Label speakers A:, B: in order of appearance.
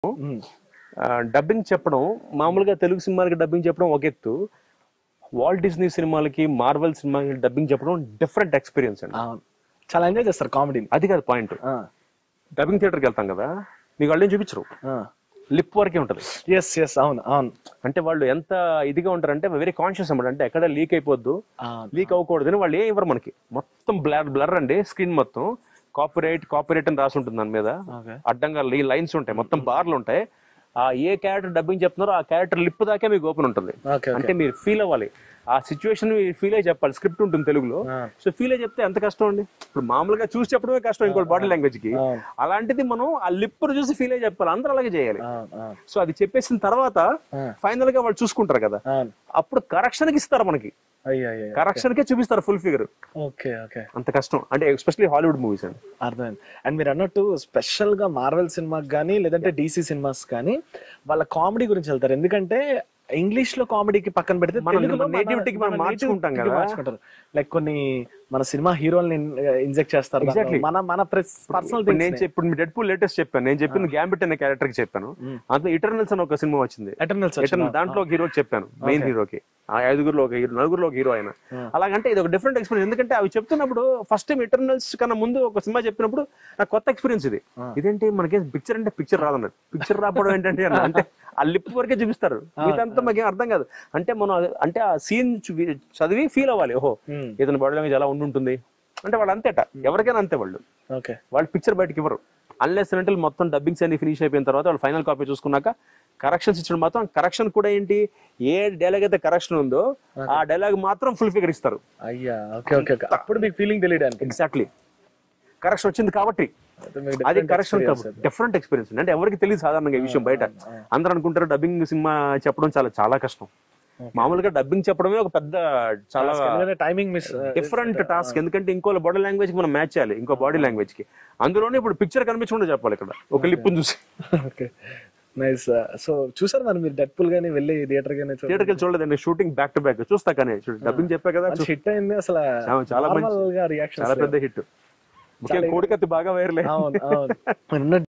A: Dubbing చెప్పడం మామూలుగా తెలుగు సినిమాలకి డబ్బింగ్ చెప్పడం ఒక ఎత్తు వాల్ట్ డిస్నీ సినిమాలకి మార్వెల్ సినిమాలకి డబ్బింగ్ చెప్పడం డిఫరెంట్ ఎక్స్పీరియన్స్ అండి
B: అవును చాలా ఎంజాయ్ చేస్తారు కామెడీని
A: అది కాదు పాయింట్ డబ్బింగ్ థియేటర్కి వెళ్తాం కదా మీకు వాళ్ళు ఏం చూపించరు లిప్ వరకే ఉంటది
B: ఎస్ ఎస్ అవును అవును
A: అంటే వాళ్ళు ఎంత ఇదిగా ఉంటారంటే వెరీ కాన్షియస్ అన్నమాట అంటే ఎక్కడ లీక్ అయిపోద్దు
B: అవును.
A: లీక్ అవ్వకూడదని వాళ్ళు ఏం ఇవ్వరు మనకి మొత్తం బ్లర్ బ్లర్ అండి స్క్రీన్ మొత్తం కాపీరైట్ కాపీరైట్ అని రాసి ఉంటుంది దాని మీద
B: Okay.
A: అడ్డంగా లైన్స్ ఉంటాయి మొత్తం బార్లు ఉంటాయి ఆ ఏ క్యారెక్టర్ డబ్బింగ్ చెప్తున్నారో ఆ క్యారెక్టర్ లిప్ దాకే మీకు ఓపెన్ ఉంటుంది
B: Okay,
A: అంటే మీరు ఫీల్ అవ్వాలి ఆ సిచ్యువేషన్ ఫీల్ అయ్యి చెప్పాలి స్క్రిప్ట్ ఉంటుంది తెలుగులో
B: Ah.
A: సో ఫీల్ అయ్యి చెప్తే ఎంత కష్టం అండి ఇప్పుడు మామూలుగా చూసి చెప్పడమే కష్టం ఇంకో బాడీ లాంగ్వేజ్ కి
B: Ah.
A: అలాంటిది మనం ఆ లిప్ చూసి ఫీల్ అయ్యి చెప్పాలి అందరూ అలాగే చేయాలి
B: అవును అవును
A: సో అది చెప్పేసిన తర్వాత
B: Ah.
A: ఫైనల్ గా వాళ్ళు చూసుకుంటారు కదా
B: అవును
A: అప్పుడు కరెక్షన్ కి ఇస్తారు మనకి
B: అయ్యో అయ్యో
A: కరెక్షన్ కే చూపిస్తారు ఫుల్ ఫిగర్
B: ఓకే ఓకే
A: అంత కష్టం అంటే ఎస్పెషల్లీ హాలీవుడ్ మూవీస్ అండి
B: అర్థమైంది అండ్ మీరు అన్నట్టు స్పెషల్ గా మార్వెల్ సినిమాకి కానీ లేదంటే డీసీ సినిమాస్ కానీ వాళ్ళ కామెడీ గురించి వెళ్తారు ఎందుకంటే ఇంగ్లీష్ లో కామెడీకి పక్కన పెడితే
A: మన-
B: తెలుగులో
A: మన nativity కి మనం మార్చుకుంటాం కదా.
B: లైక్ కొన్ని మన సినిమా హీరోల్ని ఇంజెక్ట్ చేస్తారు దాంట్లో.
A: Exactly.
B: మన మన పర్సనల్
A: ఇప్పుడు నేను చెప్- ఇప్పుడు మీ డెడ్ పూల్ లేటెస్ట్ చెప్పాను నేను చెప్పిన గ్యాంబిట్ అనే క్యారెక్టర్ కి చెప్పాను అందులో ఇటర్నల్స్ అని ఒక సినిమా వచ్చింది
B: ఎటర్నల్స్
A: Eternal- దాంట్లో ఒక హీరో చెప్పాను మెయిన్ హీరోకి ఆ ఐదుగురులో ఒక హీరో నలుగురులో ఒక హీరో ఆయన అలాగంటే ఇది ఒక డిఫరెంట్ ఎక్స్పీరియన్స్ ఎందుకంటే అవి చెప్తున్నప్పుడు ఫస్ట్ టైం ఇటర్నల్స్ కన్నా ముందు ఒక సినిమా చెప్పినప్పుడు నాకు కొత్త ఎక్స్పీరియన్స్ ఇది ఇదేంటి మనకి పిక్చర్ అంటే పిక్చర్ రాదన్నట్టు పిక్చర్ రాకపోవడం ఏంటంటే అన్న. అంటే ఆ లిప్ వరకే చూపిస్తారు ఇదంతా మాకేం అర్థం కాదు అంటే మనం అది- అంటే ఆ సీన్ చదివి ఫీల్ అవ్వాలి ఓహో ఇతని బాడీ లాంగ్వేజ్ ఎలా ఉండుంటుంది అంటే వాళ్ళు అంతేట ఎవరికైనా అంతే వాళ్ళు
B: ఓకే
A: వాళ్ళు పిక్చర్ బయటకి ఇవ్వరు అన్లెస్ అంటే మొత్తం డబ్బింగ్స్ అన్ని ఫినిష్ అయిపోయిన తర్వాత వాళ్ళు ఫైనల్ కాపీ చూసుకున్నాక కరెక్షన్స్ ఇచ్చడం మాత్రం కరెక్షన్ కూడా ఏంటి ఏ డైలాగ్ అయితే కరెక్షన్ ఉందో ఆ డైలాగ్ మాత్రం ఫుల్ ఫిగర్ ఇస్తారు
B: అయ్యా ఓకే ఓకే ఓకే అప్పుడు మీకు ఫీలింగ్ తెలియడానికి
A: ఎగ్జాక్ట్లీ కరెక్షన్ వచ్చింది కాబట్టి
B: అయితే మీకు
A: అది
B: different
A: కరెక్షన్
B: experience అది.
A: డిఫరెంట్ ఎక్స్పీరియన్స్ అంటే ఎవరికి తెలియదు సాధారణంగా ఈ విషయం బయట అందరూ అనుకుంటారు డబ్బింగ్ సినిమా చెప్పడం చాలా చాలా కష్టం మామూలుగా డబ్బింగ్ చెప్పడమే ఒక పెద్ద చాలా
B: ఎందుకంటే టైమింగ్ మిస్
A: డిఫరెంట్ టాస్క్ ఎందుకంటే ఇంకో బాడీ లాంగ్వేజ్ కి మనం మ్యాచ్ చేయాలి ఇంకో బాడీ లాంగ్వేజ్ కి అందులోనే ఇప్పుడు పిక్చర్ కనిపించకుండా చెప్పాలి ఇక్కడ ఒక లిప్ చూసి
B: ఓకే నైస్ సో చూసారు మరి మీరు డెడ్ పుల్ గానీ వెళ్ళి థియేటర్ గానీ
A: థియేటర్కి వెళ్ళి చూడలేదండి షూటింగ్ బ్యాక్ టు బ్యాక్ చూస్తా కానీ డబ్బింగ్ చెప్పా కదా చూ-
B: హిట్ అయింది అసలు
A: చాలా- చాలా మంచి-
B: నార్మల్ గా రియాక్షన్
A: చాలా పెద్ద హిట్ ముఖ్యంగా కోడికత్తి బాగా వైరలే
B: అవును అవును